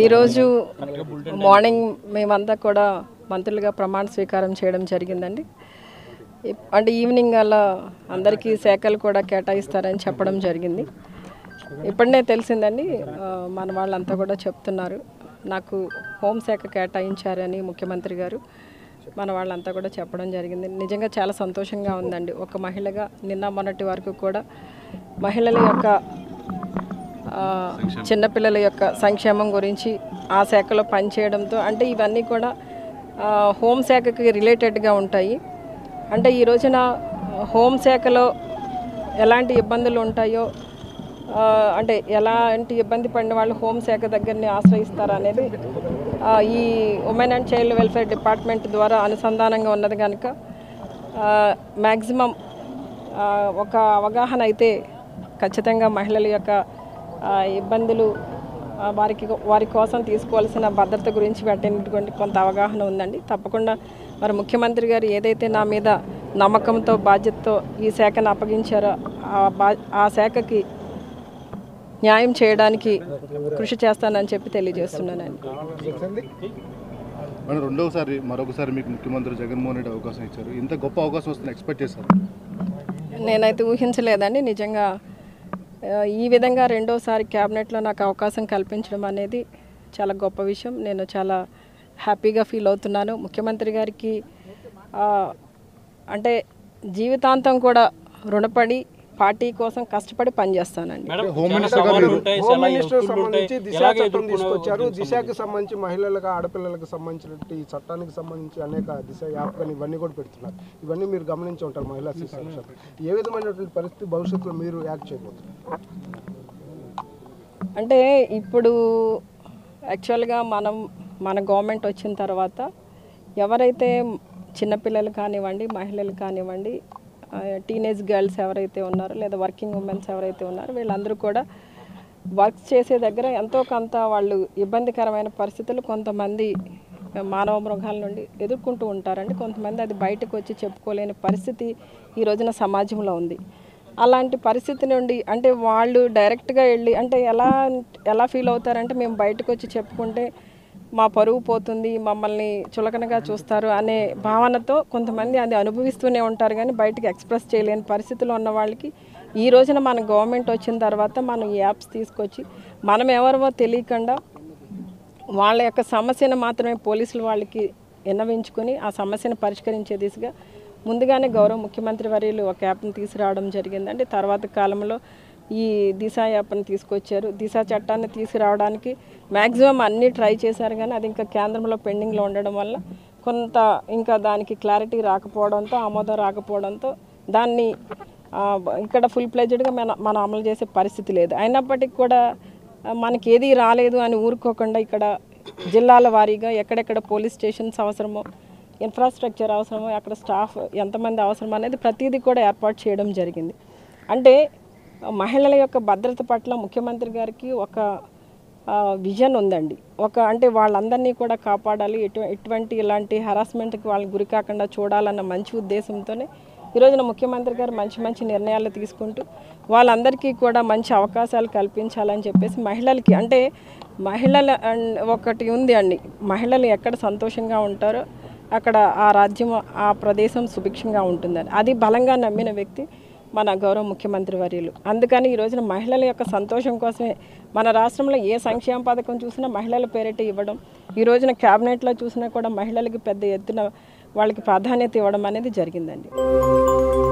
ఈరోజు మార్నింగ్ మేమంతా కూడా మంత్రులుగా ప్రమాణ స్వీకారం చేయడం జరిగిందండి ఇప్- అంటే ఈవినింగ్ అలా అందరికీ శాఖలు కూడా కేటాయిస్తారని చెప్పడం జరిగింది ఇప్పుడే తెలిసిందండి ఆ, మన వాళ్ళంతా కూడా చెప్తున్నారు నాకు హోంశాఖ కేటాయించారని ముఖ్యమంత్రి గారు మన వాళ్ళంతా కూడా చెప్పడం జరిగింది నిజంగా చాలా సంతోషంగా ఉందండి ఒక మహిళగా నిన్న మొన్నటి వరకు కూడా మహిళల యొక్క ఆ, చిన్నపిల్లల యొక్క సంక్షేమం గురించి ఆ శాఖలో పనిచేయడంతో అంటే ఇవన్నీ కూడా ఆ, హోంశాఖకి రిలేటెడ్గా ఉంటాయి అంటే ఈ రోజున హోంశాఖలో ఎలాంటి ఇబ్బందులు ఉంటాయో ఆ, అంటే ఎలాంటి ఇబ్బంది పడిన వాళ్ళు హోంశాఖ దగ్గరని ఆశ్రయిస్తారు అనేది ఆ, ఈ women and child welfare department ద్వారా అనుసంధానంగా ఉన్నది కనుక మ్యాక్సిమం ఒక అవగాహన అయితే ఖచ్చితంగా మహిళల యొక్క ఆ, ఇబ్బందులు ఆ, వారికి వారి కోసం తీసుకోవాల్సిన భద్రత గురించి వాటినటువంటి కొంత అవగాహన ఉందండి తప్పకుండా మరి ముఖ్యమంత్రి గారు ఏదైతే నా మీద నమ్మకంతో బాధ్యతతో ఈ శాఖను అప్పగించారో ఆ బా ఆ శాఖకి న్యాయం చేయడానికి కృషి చేస్తానని చెప్పి తెలియజేస్తున్నానండి మేడం రెండవసారి మరొకసారి మీకు ముఖ్యమంత్రి జగన్మోహన్ రెడ్డి అవకాశం ఇచ్చారు ఇంత గొప్ప అవకాశం వస్తుంది ఎక్స్పెక్ట్ చేశారు నేనైతే ఊహించలేదండి నిజంగా ఆ, ఈ విధంగా రెండోసారి క్యాబినెట్లో నాకు అవకాశం కల్పించడం అనేది చాలా గొప్ప విషయం నేను చాలా హ్యాపీగా ఫీల్ అవుతున్నాను ముఖ్యమంత్రి గారికి ఆ, అంటే జీవితాంతం కూడా రుణపడి పార్టీ కోసం కష్టపడి పనిచేస్తానండి హోమ్ మినిస్టర్ గారు మీరు హోమ్ మినిస్టర్ సంబంధించి దిశ చట్టం తీసుకొచ్చారు దిశకి సంబంధించి మహిళలకు ఆడపిల్లలకు సంబంధించినట్టు ఈ చట్టానికి సంబంధించి అనేక దిశ యాప్ కానీ ఇవన్నీ కూడా పెడుతున్నారు ఇవన్నీ మీరు గమనించి ఉంటారు మహిళా శిశు సంక్షేమం. ఏ విధమైనటువంటి పరిస్థితి భవిష్యత్తులో మీరు యాక్ట్ చేయబోతున్నారు అంటే ఇప్పుడు యాక్చువల్గా మనం మన గవర్నమెంట్ వచ్చిన తర్వాత ఎవరైతే చిన్నపిల్లలు కానివ్వండి మహిళలు కానివ్వండి టీనేజ్ గర్ల్స్ ఎవరైతే ఉన్నారో లేదా వర్కింగ్ ఉమెన్స్ ఎవరైతే ఉన్నారో వీళ్ళందరూ కూడా వర్క్ చేసే దగ్గర ఎంతో కొంత వాళ్ళు ఇబ్బందికరమైన పరిస్థితులు కొంతమంది మానవ మృగాల నుండి ఎదుర్కొంటూ ఉంటారండి కొంతమంది అది బయటకు వచ్చి చెప్పుకోలేని పరిస్థితి ఈ రోజున సమాజంలో ఉంది అలాంటి పరిస్థితి నుండి అంటే వాళ్ళు డైరెక్ట్గా వెళ్ళి అంటే ఎలా ఎలా ఫీల్ అవుతారంటే మేము బయటకు వచ్చి చెప్పుకుంటే మా పరువు పోతుంది మమ్మల్ని చులకనగా చూస్తారు అనే భావనతో కొంతమంది అది అనుభవిస్తూనే ఉంటారు కానీ బయటకు ఎక్స్ప్రెస్ చేయలేని పరిస్థితిలో ఉన్న వాళ్ళకి ఈ రోజున మన గవర్నమెంట్ వచ్చిన తర్వాత మనం ఈ యాప్స్ తీసుకొచ్చి మనం ఎవరివో తెలియకుండా వాళ్ళ యొక్క సమస్యను మాత్రమే పోలీసులు వాళ్ళకి విన్నవించుకొని ఆ సమస్యను పరిష్కరించే దిశగా ముందుగానే గౌరవ ముఖ్యమంత్రి వర్యులు ఒక యాప్ని తీసుకురావడం జరిగిందండి తర్వాత కాలంలో ఈ దిశ యాప్ని తీసుకొచ్చారు దిశ చట్టాన్ని తీసుకురావడానికి మ్యాక్సిమం అన్నీ ట్రై చేశారు కానీ అది ఇంకా కేంద్రంలో పెండింగ్లో ఉండడం వల్ల కొంత ఇంకా దానికి క్లారిటీ రాకపోవడంతో ఆమోదం రాకపోవడంతో దాన్ని ఆ, ఇక్కడ ఫుల్ ప్లెజ్డ్గా మన మనం అమలు చేసే పరిస్థితి లేదు అయినప్పటికీ కూడా ఆ, మనకి ఏది రాలేదు అని ఊరుకోకుండా ఇక్కడ జిల్లాల వారీగా ఎక్కడెక్కడ పోలీస్ స్టేషన్స్ అవసరమో ఇన్ఫ్రాస్ట్రక్చర్ అవసరమో అక్కడ స్టాఫ్ ఎంతమంది అవసరం అనేది ప్రతిదీ కూడా ఏర్పాటు చేయడం జరిగింది అంటే మహిళల యొక్క భద్రత పట్ల ముఖ్యమంత్రి గారికి ఒక ఆ, విజన్ ఉందండి ఒక అంటే వాళ్ళందరినీ కూడా కాపాడాలి ఎటు ఎటువంటి ఇలాంటి హరాస్మెంట్కి వాళ్ళు గురి కాకుండా చూడాలన్న మంచి ఉద్దేశంతోనే ఈ రోజున ముఖ్యమంత్రి గారు మంచి మంచి నిర్ణయాలు తీసుకుంటూ వాళ్ళందరికీ కూడా మంచి అవకాశాలు కల్పించాలని చెప్పేసి మహిళలకి అంటే మహిళల అన్- ఒకటి ఉంది అండి మహిళలు ఎక్కడ సంతోషంగా ఉంటారో అక్కడ ఆ రాజ్యం ఆ ప్రదేశం సుభిక్షంగా ఉంటుందని అది బలంగా నమ్మిన వ్యక్తి మన గౌరవ ముఖ్యమంత్రి వర్యులు అందుకని ఈ రోజున మహిళల యొక్క సంతోషం కోసమే మన రాష్ట్రంలో ఏ సంక్షేమ పథకం చూసినా మహిళల పేరిట ఇవ్వడం ఈ రోజున క్యాబినెట్లో చూసినా కూడా మహిళలకి పెద్ద ఎత్తున వాళ్ళకి ప్రాధాన్యత ఇవ్వడం అనేది జరిగిందండి